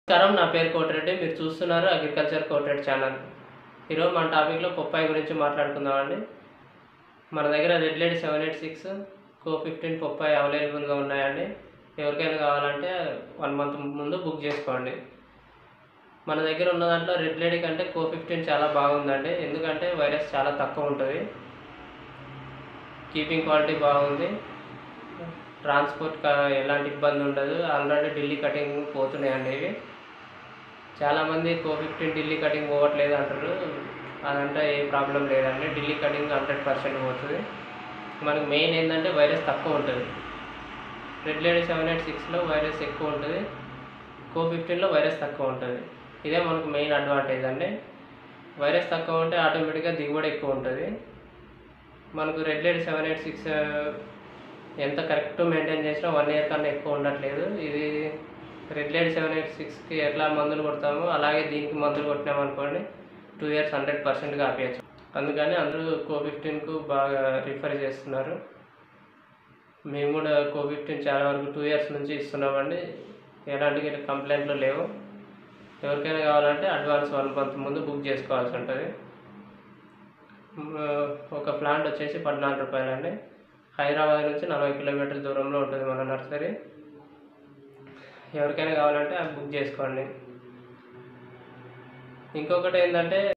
నమస్కారం నా పేరు కోటిరెడ్డి మీరు చూస్తున్నారు అగ్రికల్చర్ కోటిరెడ్డి ఛానల్ ఈరోజు మన టాపిక్లో పొప్పాయి గురించి మాట్లాడుకుందామండి మన దగ్గర red lady seven eight six CO fifteen పొప్పాయి అవైలబుల్గా ఉన్నాయండి ఎవరికైనా కావాలంటే వన్ మంత్ ముందు బుక్ చేసుకోండి మన దగ్గర ఉన్న దాంట్లో రెడ్ లేడీ కంటే కో ఫిఫ్టీన్ చాలా బాగుందండి ఎందుకంటే వైరస్ చాలా తక్కువ ఉంటుంది కీపింగ్ క్వాలిటీ బాగుంది ట్రాన్స్పోర్ట్ కా- ఎలాంటి ఇబ్బంది ఉండదు ఆల్రెడీ ఢిల్లీ కటింగ్ పోతున్నాయండి ఇవి చాలామంది కో ఫిఫ్టీన్ ఢిల్లీ కటింగ్ పోవట్లేదు అంటారు అదంటే ఏ ప్రాబ్లం లేదండి ఢిల్లీ కటింగ్ హండ్రెడ్ పర్సెంట్ పోతుంది మనకు మెయిన్ ఏంటంటే వైరస్ తక్కువ ఉంటుంది రెడ్ లేడీ సెవెన్ ఎయిట్ సిక్స్లో వైరస్ ఎక్కువ ఉంటుంది కో ఫిఫ్టీన్లో వైరస్ తక్కువ ఉంటుంది ఇదే మనకు మెయిన్ అడ్వాంటేజ్ అండి వైరస్ తక్కువ ఉంటే ఆటోమేటిక్గా దిగుబడి ఎక్కువ ఉంటుంది మనకు red lady seven eight six ఎంత కరెక్ట్ మెయింటైన్ చేసినా వన్ ఇయర్ కన్నా ఎక్కువ ఉండట్లేదు ఇది రెడ్ లైట్ సెవెన్ ఎయిట్ సిక్స్కి ఎట్లా మందులు కొడతామో అలాగే దీనికి మందులు కొట్టినామనుకోండి టూ ఇయర్స్ హండ్రెడ్ పర్సెంట్గా ఆపేయచ్చు అందుకని అందరూ కో ఫిఫ్టీన్కు బాగా రిఫర్ చేస్తున్నారు మేము కూడా కో ఫిఫ్టీన్ చాలా వరకు టూ ఇయర్స్ నుంచి ఇస్తున్నామండి ఎలాంటి కంప్లైంట్లు లేవు ఎవరికైనా కావాలంటే అడ్వాన్స్ వన్ మంత్ ముందు బుక్ చేసుకోవాల్సి ఉంటుంది మ్, ఒక ప్లాంట్ వచ్చేసి పద్నాలుగు రూపాయలండి హైదరాబాద్ నుంచి నలభై కిలోమీటర్ల దూరంలో ఉంటుంది మన నర్సరీ ఎవరికైనా కావాలంటే అది బుక్ చేసుకోండి ఇంకొకటి ఏంటంటే